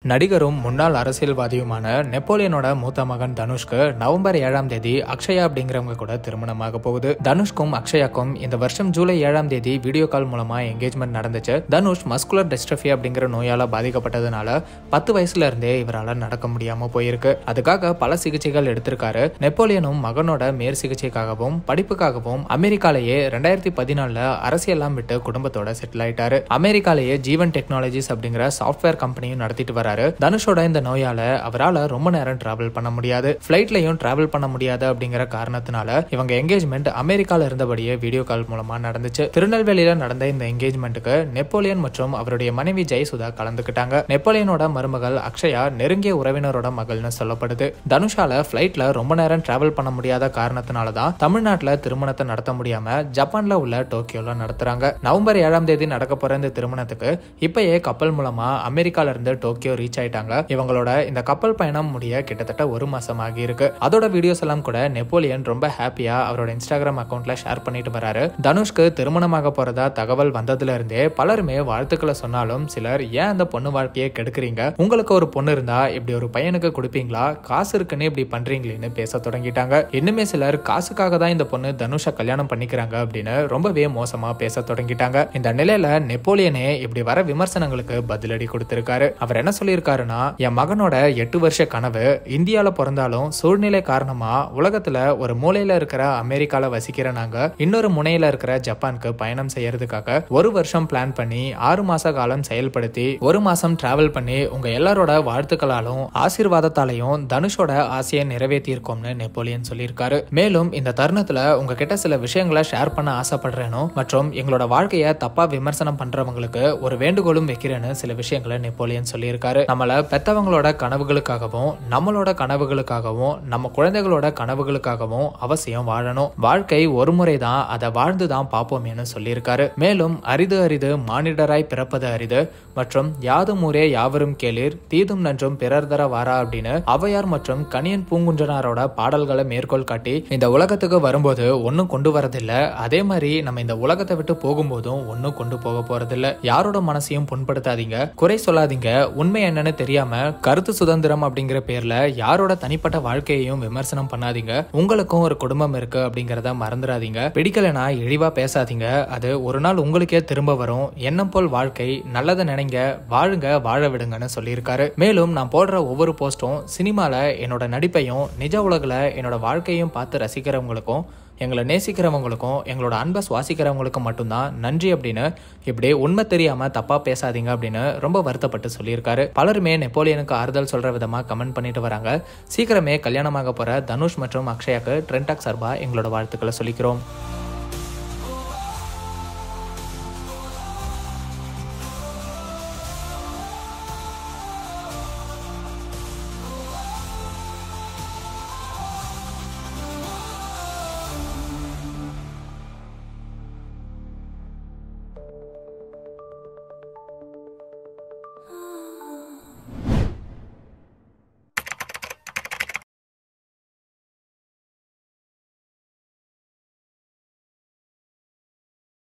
நடிகரும் முன்னாள் அரசியல்வாதியுமான நெப்போலியனோட மூத்த மகன் தனுஷ்க்கு நவம்பர் ஏழாம் தேதி அக்ஷயா அப்படிங்கிறவங்க கூட திருமணமாக போகுது தனுஷ்க்கும் அக்ஷயாக்கும் இந்த வருஷம் ஜூலை ஏழாம் தேதி வீடியோ கால் மூலமா என்கேஜ்மெண்ட் நடந்துச்சு தனுஷ் மஸ்குலர் டெஸ்ட்ரஃபி அப்படிங்கிற நோயால பாதிக்கப்பட்டதுனால பத்து வயசுல இருந்தே இவரால் நடக்க முடியாம போயிருக்கு அதுக்காக பல சிகிச்சைகள் எடுத்திருக்காரு நெப்போலியனும் மகனோட மேற் சிகிச்சைக்காகவும் படிப்புக்காகவும் அமெரிக்காலேயே ரெண்டாயிரத்தி பதினாலுல அரசியல்லாம் விட்டு குடும்பத்தோட செட்டில் ஆயிட்டாரு அமெரிக்காலேயே ஜீவன் டெக்னாலஜிஸ் அப்படிங்கிற சாஃப்ட்வேர் கம்பெனியும் நடத்திட்டு வராரு தனுஷோட இந்த நோயால அவரால் ரொம்ப நேரம் டிராவல் பண்ண முடியாது ஃபிளைட்லயும் டிராவல் பண்ண முடியாது அப்படிங்கிற காரணத்தினால இவங்க என்கேஜ்மெண்ட் அமெரிக்கால இருந்தபடியே வீடியோ கால் மூலமா நடந்துச்சு திருநெல்வேலியில நடந்த இந்த என்கேஜ்மெண்ட்டுக்கு நெப்போலியன் மற்றும் அவருடைய மனைவி ஜெயசுதா கலந்துக்கிட்டாங்க நெப்போலியனோட மருமகள் அக்ஷயா நெருங்கிய உறவினரோட மகள்னு சொல்லப்படுது தனுஷால ஃபிளைட்ல ரொம்ப நேரம் டிராவல் பண்ண முடியாத காரணத்தினால தான் தமிழ்நாட்டுல திருமணத்தை நடத்த முடியாம ஜப்பான்ல உள்ள டோக்கியோல நடத்துறாங்க நவம்பர் ஏழாம் தேதி நடக்க போற இந்த திருமணத்துக்கு இப்பயே கப்பல் மூலமா அமெரிக்கால இருந்து டோக்கியோ ரீச் ஆயிட்டாங்க இவங்களோட இந்த கப்பல் பயணம் முடிய கிட்டத்தட்ட ஒரு மாசம் ஆகி இருக்கு அதோட வீடியோஸ் எல்லாம் கூட நெப்போலியன் ரொம்ப ஹாப்பியா அவரோட இன்ஸ்டாகிராம் அக்கௌண்ட்ல ஷேர் பண்ணிட்டு வராரு தனுஷ்க்கு திருமணமாக போறதா தகவல் வந்ததுல இருந்தே பலருமே வாழ்த்துக்களை சொன்னாலும் சிலர் ஏன் அந்த பொண்ணு வாழ்க்கையை கெடுக்குறீங்க உங்களுக்கு ஒரு பொண்ணு இருந்தா இப்படி ஒரு பையனுக்கு கொடுப்பீங்களா காசு இருக்குன்னு இப்படி பண்றீங்களேன்னு பேச தொடங்கிட்டாங்க இன்னுமே சிலர் காசுக்காக தான் இந்த பொண்ணு தனுஷை கல்யாணம் பண்ணிக்கிறாங்க அப்படின்னு ரொம்பவே மோசமா பேச தொடங்கிட்டாங்க இந்த நிலையில நெப்போலியனே இப்படி வர விமர்சனங்களுக்கு பதிலடி கொடுத்திருக்காரு அவர் என்ன சொல்லியிருக்காருன்னா என் மகனோட எட்டு வருஷ கனவு இந்தியால பிறந்தாலும் சூழ்நிலை காரணமா உலகத்துல ஒரு மூலையில இருக்கிற அமெரிக்கால வசிக்கிற நாங்க இன்னொரு முனையில இருக்கிற ஜப்பானுக்கு பயணம் செய்யறதுக்காக ஒரு வருஷம் பிளான் பண்ணி ஆறு மாச காலம் செயல்படுத்தி ஒரு மாசம் டிராவல் பண்ணி உங்க எல்லாரோட வாழ்த்துக்களாலும் ஆசீர்வாதத்தாலையும் தனுஷோட ஆசையை நிறைவேற்றி இருக்கோம்னு நெப்போலியன் சொல்லியிருக்காரு மேலும் இந்த தருணத்துல உங்ககிட்ட சில விஷயங்களை ஷேர் பண்ண ஆசைப்படுறேனோ மற்றும் எங்களோட வாழ்க்கைய தப்பா விமர்சனம் பண்றவங்களுக்கு ஒரு வேண்டுகோளும் வைக்கிறேன்னு சில விஷயங்களை நெப்போலியன் சொல்லியிருக்காரு நம்மள பெத்தவங்களோட கனவுகளுக்காகவும் நம்மளோட கனவுகளுக்காகவும் நம்ம குழந்தைகளோட கனவுகளுக்காகவும் அவசியம் வாழணும் வாழ்க்கை ஒரு முறை தான் அதை வாழ்ந்து தான் பார்ப்போமேனு சொல்லியிருக்காரு மேலும் அரிது அரிது மானிடராய் பிறப்பது அரிது மற்றும் யாதும் ஊரே யாவரும் கேளீர் தீதும் நன்றும் பிறர் தர வாரா அப்படின்னு ஔவையார் மற்றும் கணியன் பூங்குன்றனாரோட பாடல்களை மேற்கோள் காட்டி இந்த உலகத்துக்கு வரும்போது ஒன்றும் கொண்டு வரதில்ல அதே மாதிரி நம்ம இந்த உலகத்தை விட்டு போகும்போதும் ஒன்றும் கொண்டு போக போறதில்ல யாரோட மனசையும் புண்படுத்தாதீங்க குறை சொல்லாதீங்க உண்மை என்னன்னு தெரியாம கருத்து சுதந்திரம் அப்படிங்கிற பேர்ல யாரோட தனிப்பட்ட வாழ்க்கையையும் விமர்சனம் பண்ணாதீங்க உங்களுக்கும் ஒரு குடும்பம் இருக்கு அப்படிங்கறத மறந்துடாதீங்க பிடிக்கலைன்னா இழிவா பேசாதீங்க அது ஒரு நாள் உங்களுக்கே திரும்ப வரும் எண்ணம் போல் வாழ்க்கை நல்லதை நினைங்க வாழுங்க வாழ விடுங்கன்னு சொல்லியிருக்காரு மேலும் நான் போடுற ஒவ்வொரு போஸ்டும் சினிமால என்னோட நடிப்பையும் நிஜ உலகில் என்னோட வாழ்க்கையும் பார்த்து ரசிக்கிறவங்களுக்கும் எங்களை நேசிக்கிறவங்களுக்கும் எங்களோட அன்பை சுவாசிக்கிறவங்களுக்கும் மட்டும்தான் நன்றி அப்படின்னு இப்படி உண்மை தெரியாம தப்பா பேசாதீங்க அப்படின்னு ரொம்ப வருத்தப்பட்டு சொல்லியிருக்காரு பலருமே நெப்போலியனுக்கு ஆறுதல் சொல்ற விதமா கமெண்ட் பண்ணிட்டு வராங்க சீக்கிரமே கல்யாணமாக போற தனுஷ் மற்றும் அக்ஷயாக்கு ட்ரெண்டாக் சார்பா எங்களோட வாழ்த்துக்களை சொல்லிக்கிறோம்